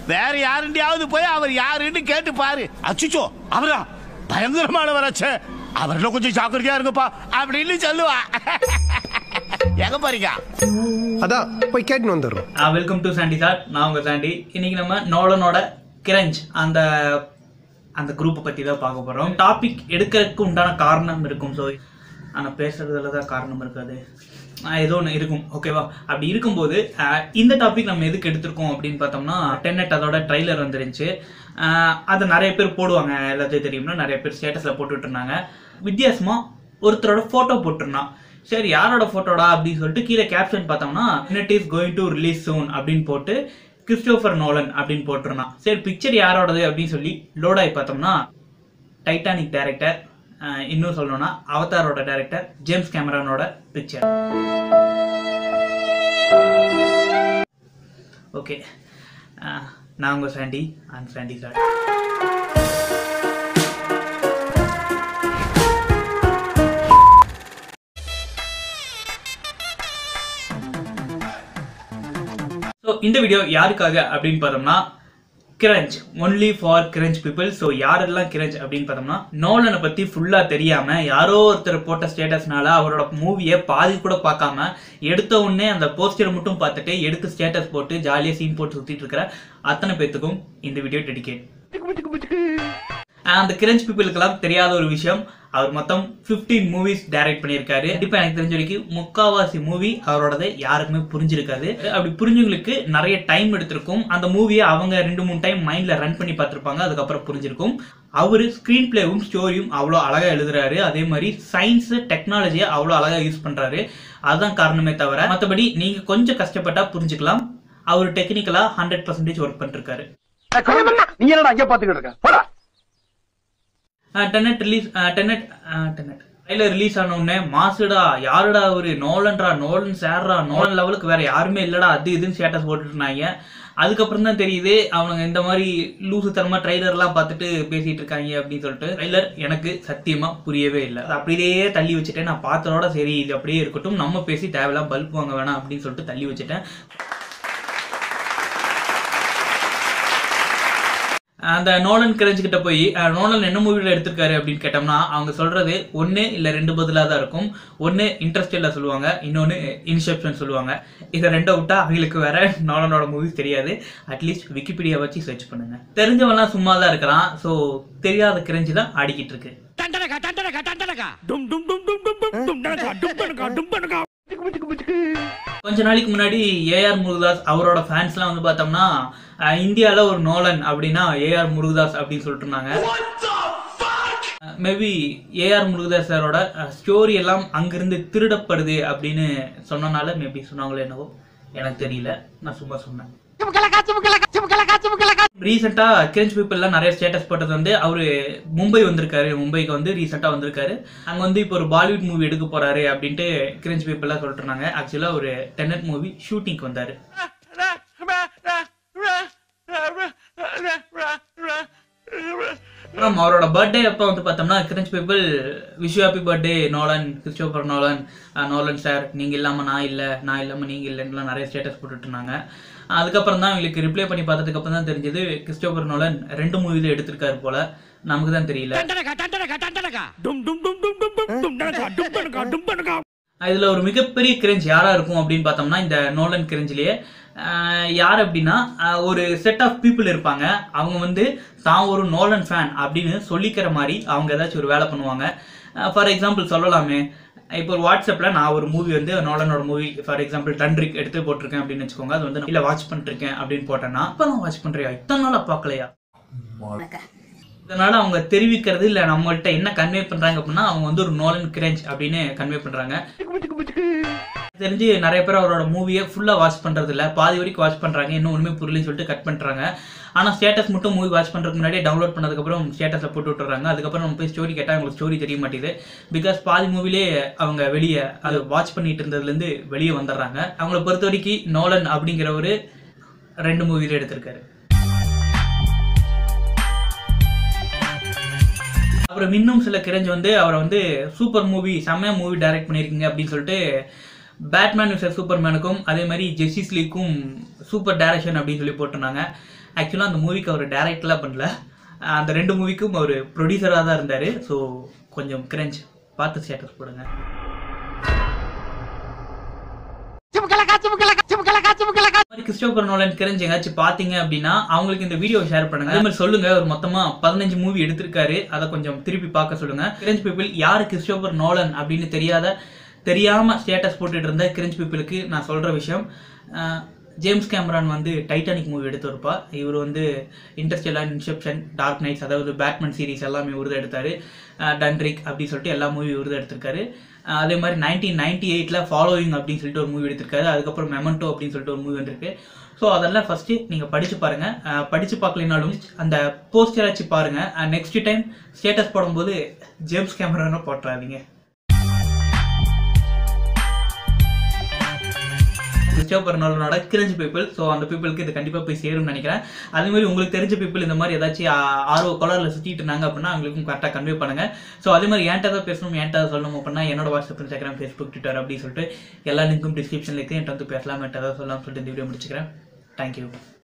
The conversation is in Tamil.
வேற யாருண்டியாவது போய் அவர் யாருன்னு கேட்டு பாரு அச்சுச்சோ அவரா பயங்கரமானவராச்சே அவர்ல கொஞ்சம் ஜாக்கிரதையா இருங்கப்பா அப்படின்னு சொல்லுவா எங்க பாருங்க அதான் போய் கேட்டுன்னு வந்துடுறோம் வெல்கம் டு சாண்டி சார் நான் உங்கள் சாண்டி இன்னைக்கு நம்ம நோலனோட கிரஞ்ச் அந்த அந்த குரூப்பை பற்றி தான் பார்க்க போகிறோம் டாபிக் எடுக்கிறதுக்கு உண்டான காரணம் இருக்கும் ஸோ ஆனால் பேசுறதுல தான் காரணம் இருக்காது ஆஹ் ஏதோ ஒன்று இருக்கும் ஓகேவா அப்படி இருக்கும்போது ஆஹ் இந்த டாபிக் நம்ம எதுக்கு எடுத்திருக்கோம் அப்படின்னு பார்த்தோம்னா டென்னட் அதோட ட்ரைலர் வந்துருந்துச்சு ஆஹ் அதை நிறைய பேர் போடுவாங்க எல்லாத்தையும் தெரியும்னா நிறைய பேர் ஸ்டேட்டஸில் போட்டுட்டு இருந்தாங்க வித்தியாசமாக ஒருத்தரோட ஃபோட்டோ போட்டிருந்தான் சரி யாரோட ஃபோட்டோடா அப்படின்னு சொல்லிட்டு கீழே கேப்ஷன் பார்த்தோம்னா it is going to release soon அப்படின்னு போட்டு கிறிஸ்டோஃபர் நோலன் அப்படின்னு போட்டிருந்தான் சரி பிக்சர் யாரோடது அப்படின்னு சொல்லி லோட் ஆகி பார்த்தோம்னா டைட்டானிக் டைரக்டர் இன்னும் சொல்லணும்னா அவதாரோட டைரக்டர் ஜேம்ஸ் கேமரானோட பிக்சர் ஓகே நான் உங்கள் Sandy and Sandy sir so இந்த வீடியோ யாருக்காக அப்படின்னு பார்த்தோம்னா cringe only for cringe people so யாரெல்லாம் கிரஞ்ச் அப்படின்னு பார்த்தோம்னா நோலனை பற்றி ஃபுல்லாக தெரியாமல் யாரோ ஒருத்தர் போட்ட ஸ்டேட்டஸ்னால அவரோட மூவியை பாதி கூட பார்க்காம எடுத்த உடனே அந்த போஸ்டரை மட்டும் பார்த்துட்டு எடுத்து ஸ்டேட்டஸ் போட்டு ஜாலியாக சீன் போட்டு சுற்றிட்டு இருக்கிற அத்தனை பேத்துக்கும் இந்த வீடியோ டெடிகேட் அந்த கிரஞ்ச் பீப்புளுக்கெல்லாம் தெரியாத ஒரு விஷயம் அவர் மொத்தம் 15 மூவிஸ் டைரக்ட் பண்ணியிருக்காரு கண்டிப்பாக எனக்கு தெரிஞ்ச வரைக்கும் முக்காவாசி மூவி அவரோடதை யாருக்குமே புரிஞ்சிருக்காது அப்படி புரிஞ்சவங்களுக்கு நிறைய டைம் எடுத்திருக்கும் அந்த மூவியை அவங்க ரெண்டு மூணு டைம் மைண்டில் ரன் பண்ணி பார்த்துருப்பாங்க அதுக்கப்புறம் புரிஞ்சிருக்கும் அவர் ஸ்க்ரீன் பிளேவும் ஸ்டோரியும் அவ்வளோ அழகாக எழுதுறாரு அதே மாதிரி சயின்ஸ் டெக்னாலஜியை அவ்வளோ அழகாக யூஸ் பண்ணுறாரு அதுதான் காரணமே தவிர மற்றபடி நீங்கள் கொஞ்சம் கஷ்டப்பட்டா புரிஞ்சுக்கலாம் அவர் டெக்னிக்கலாக ஹண்ட்ரட் பர்சன்டேஜ் ஒர்க் பண்ணிருக்காரு நீ என்னடா அங்கே பாத்துக்கிட்டு இருக்க போடா Tenet release Tenet Tenet trailer release ஆன உடனே மாசுடா யாருடா அவரு நோலன்டா நோலன் சேர்றா நோலன் லெவலுக்கு வேற யாருமே இல்லடா அது இதுன்னு ஸ்டேட்டஸ் போட்டுட்டு இருந்தாங்க அதுக்கப்புறம் தான் தெரியுது அவனுங்க இந்த மாதிரி லூசு தரமா ட்ரைலர்லாம் பார்த்துட்டு பேசிட்டு இருக்காங்க அப்படின்னு சொல்லிட்டு ட்ரைலர் எனக்கு சத்தியமா புரியவே இல்லை அது அப்படியே தள்ளி வச்சுட்டேன் நான் பார்த்ததோட சரி இது அப்படியே இருக்கட்டும் நம்ம பேசி தேவையில்லாம் பல்ப் வாங்க வேணாம் அப்படின்னு சொல்லிட்டு தள்ளி வச்சுட்டேன் அந்த நோலன் கிரஞ்ச் கிட்ட போய் அஹ், நோலன் என்ன மூவில எடுத்திருக்காரு அப்படின்னு கேட்டோம்னா அவங்க சொல்றது ஒன்னு இல்ல ரெண்டு பதிலா தான் இருக்கும் ஒன்னு இன்ட்ரெஸ்டெல்லாம் சொல்லுவாங்க இன்னொன்னு இன்செப்ஷன் சொல்லுவாங்க இதை ரெண்டை விட்டா அவங்களுக்கு வேற நோலனோட மூவிஸ் தெரியாது அட்லீஸ்ட் விக்கிபீடியா வச்சு சர்ச் பண்ணுங்க தெரிஞ்சவன்லாம் சும்மா தான் இருக்கிறான் ஸோ தெரியாத கிரஞ்சு தான் ஆடிக்கிட்டு இருக்கு கொஞ்ச நாளைக்கு முன்னாடி ஏஆர் முருகதாஸ் அவரோட ஃபேன்ஸ்லாம் வந்து பார்த்தோம்னா அஹ், இந்தியால ஒரு நோலன் அப்படின்னா ஏஆர் முருகதாஸ் அப்படின்னு சொல்லிட்டு இருந்தாங்க மேபி ஏஆர் முருகதாஸ் சாரோட ஸ்டோரி எல்லாம் அங்கிருந்து திருடப்படுது அப்படின்னு சொன்னனால மேபி சொன்னாங்களோ என்னவோ எனக்கு தெரியல நான் சும்மா சொன்னேன் ரீசெண்டா கிரஞ்ச் பீப்புள்லாம் நிறைய ஸ்டேட்டஸ் போட்டது வந்து அவரு மும்பை வந்திருக்காரு மும்பைக்கு வந்து ரீசெண்டா வந்திருக்காரு அங்க வந்து இப்போ ஒரு பாலிவுட் மூவி எடுக்க போறாரு அப்படின்ட்டு கிரஞ்ச் பீப்புள்லாம் சொல்லிட்டு இருந்தாங்க ஆக்சுவலா ஒரு டென்னட் மூவி ஷூட்டிங்க்கு வந்தாரு அப்புறம் அவரோட பர்த்டே அப்போ வந்து பார்த்தோம்னா cringe people wish happy birthday Nolan Christopher Nolan ah Nolan sir நீங்கள் இல்லாமல் நான் இல்லை நான் இல்லாமல் நீங்கள் இல்லைன்னுலாம் நிறைய ஸ்டேட்டஸ் போட்டுட்டு இருந்தாங்க அதுக்கப்புறம் தான் இவங்களுக்கு ரிப்ளை பண்ணி பார்த்ததுக்கு அப்புறம் தான் தெரிஞ்சது கிறிஸ்டோபர் நோலன் ரெண்டு மூவில எடுத்திருக்காரு போல நமக்கு தான் தெரியல இதுல ஒரு மிகப்பெரிய கிரஞ்ச் யாரா இருக்கும் அப்படின்னு பார்த்தோம்னா இந்த நோலன் கிரஞ்சிலேயே யார் அப்படின்னா ஆஹ் ஒரு செட் ஆஃப் பீப்புள் இருப்பாங்க அவங்க வந்து தான் ஒரு நோலன் ஃபேன் அப்படின்னு சொல்லிக்கிற மாதிரி அவங்க ஏதாச்சும் ஒரு வேலை பண்ணுவாங்க ஃபார் எக்ஸாம்பிள் சொல்லலாமே இப்போ ஒரு வாட்ஸ்அப்பில் நான் ஒரு மூவி வந்து நோலனோட மூவி ஃபார் எக்ஸாம்பிள் டன்ட்ரிக் எடுத்து போட்டிருக்கேன் அப்படின்னு வச்சுக்கோங்க அது வந்து நான் இல்லை வாட்ச் பண்ணிருக்கேன் அப்படின்னு போட்டேன்னா இப்போ தான் வாட்ச் பண்ணுறியா இத்தனை நாளாக பார்க்கலையா இதனால அவங்க தெரிவிக்கிறது இல்ல நம்மள்ட்ட என்ன கன்வே பண்றாங்க அப்படின்னா அவங்க வந்து ஒரு நோலன் கிரஞ்ச் அப்படின்னு கன்வே பண்றாங்க தெரிஞ்சு நிறைய பேர் அவரோட மூவியை ஃபுல்லா வாட்ச் பண்றது இல்ல பாதி வரைக்கும் வாட்ச் பண்றாங்க இன்னும் ஒண்ணுமே புரியலன்னு சொல்லிட்டு கட் பண்றாங்க ஆனா ஸ்டேட்டஸ் மட்டும் மூவி வாட்ச் பண்றதுக்கு முன்னாடி டவுன்லோட் பண்ணதுக்கு அப்புறம் ஸ்டேட்டஸ்ல போட்டு விட்டுறாங்க அதுக்கப்புறம் நம்ம போய் ஸ்டோரி கேட்டா அவங்களுக்கு ஸ்டோரி தெரிய மாட்டேங்குது பிகாஸ் பாதி மூவிலே அவங்க வெளியே அது வாட்ச் பண்ணிட்டு இருந்ததுல இருந்து வெளியே வந்துடுறாங்க அவங்கள பொறுத்த வரைக்கும் நோலன் அப்படிங்கிறவரு ரெண்டு மூவில எடுத்திருக்காரு அப்புறம் இன்னும் சில கிரஞ்ச் வந்து அவரை வந்து சூப்பர் மூவி செம்மையா மூவி டைரக்ட் பண்ணியிருக்கீங்க அப்படின்னு சொல்லிட்டு பேட்மேன் விசஸ் சூப்பர்மேனுக்கும் அதே மாதிரி ஜெஸ்டிஸ் லீக்கும் சூப்பர் டைரக்ஷன் அப்படின்னு சொல்லி போட்டிருந்தாங்க ஆக்சுவலாக அந்த மூவிக்கு அவர் டைரக்டெலாம் பண்ணல அந்த ரெண்டு மூவிக்கும் அவர் ப்ரொடியூசராக தான் இருந்தார் ஸோ கொஞ்சம் கிரஞ்ச் பார்த்து ஸ்டேட்டஸ் போடுங்க மாதிரி கிறிஸ்டோபர் நோலன் கிரஞ்ச் எங்காச்சும் பார்த்தீங்க அப்படின்னா அவங்களுக்கு இந்த வீடியோ ஷேர் பண்ணுங்க அதே மாதிரி சொல்லுங்க ஒரு மொத்தமா பதினஞ்சு மூவி எடுத்திருக்காரு அதை கொஞ்சம் திருப்பி பார்க்க சொல்லுங்க கிரஞ்ச் பீப்பிள் யாரு கிறிஸ்டோபர் நோலன் அப்படின்னு தெரியாத தெரியாம ஸ்டேட்டஸ் போட்டுட்டு இருந்த கிரஞ்ச் பீப்புளுக்கு நான் சொல்ற விஷயம் அஹ், ஜேம்ஸ் கேமரான் வந்து டைட்டானிக் மூவி எடுத்திருப்பா இவர் வந்து இன்டர்ஸ்டெல்லார் இன்செப்ஷன் டார்க் நைட்ஸ் அதாவது பேட்மேன் சீரிஸ் எல்லாமே விருது எடுத்தாரு அஹ், டன்ரிக் அப்படின்னு சொல்லிட்டு எல்லா மூவி விருது எடுத்திருக்காரு அஹ், அதே மாதிரி நைன்டீன் நைன்டி எயிட்டில் ஃபாலோயிங் அப்படின்னு சொல்லிட்டு ஒரு மூவி எடுத்திருக்காரு அதுக்கப்புறம் மெமண்டோ அப்படின்னு சொல்லிட்டு ஒரு மூவி வந்திருக்கு ஸோ அதெல்லாம் ஃபஸ்ட்டு நீங்கள் படித்து பாருங்கள் படித்து பார்க்கலினாலும் அந்த போஸ்டராச்சு பாருங்கள் நெக்ஸ்ட் டைம் ஸ்டேட்டஸ் போடும்போது ஜேம்ஸ் கேமரான்னு போட்டுறாதீங்க கிறிஸ்டோபர் நோலனோட கிரஞ்ச் பீப்புள் ஸோ அந்த பீப்புளுக்கு இது கண்டிப்பாக போய் சேரும்னு நினைக்கிறேன் அதே மாதிரி உங்களுக்கு தெரிஞ்ச பீப்புள் இந்த மாதிரி ஏதாச்சும் ஆ- ஆர்வ கலரில் சுற்றிட்டு இருந்தாங்க அப்படின்னா அவங்களுக்கும் கரெக்டாக கன்வே பண்ணுங்க ஸோ அதே மாதிரி என்கிட்ட தான் பேசணும் என்கிட்ட தான் சொல்லணும் அப்படின்னா என்னோட வாட்ஸ்அப் இன்ஸ்டாகிராம் ஃபேஸ்புக் ட்விட்டர் அப்படின்னு சொல்லிட்டு எல்லா லிங்க்கும் டிஸ்கிரிப்ஷனில் இருக்குது என்கிட்ட வந்து பேசலாம் என்கிட்ட தான் சொல்லலாம் சொல்லிட்டு இந்த வீடியோ முடிச்சுக்கிறேன் தேங்க்யூ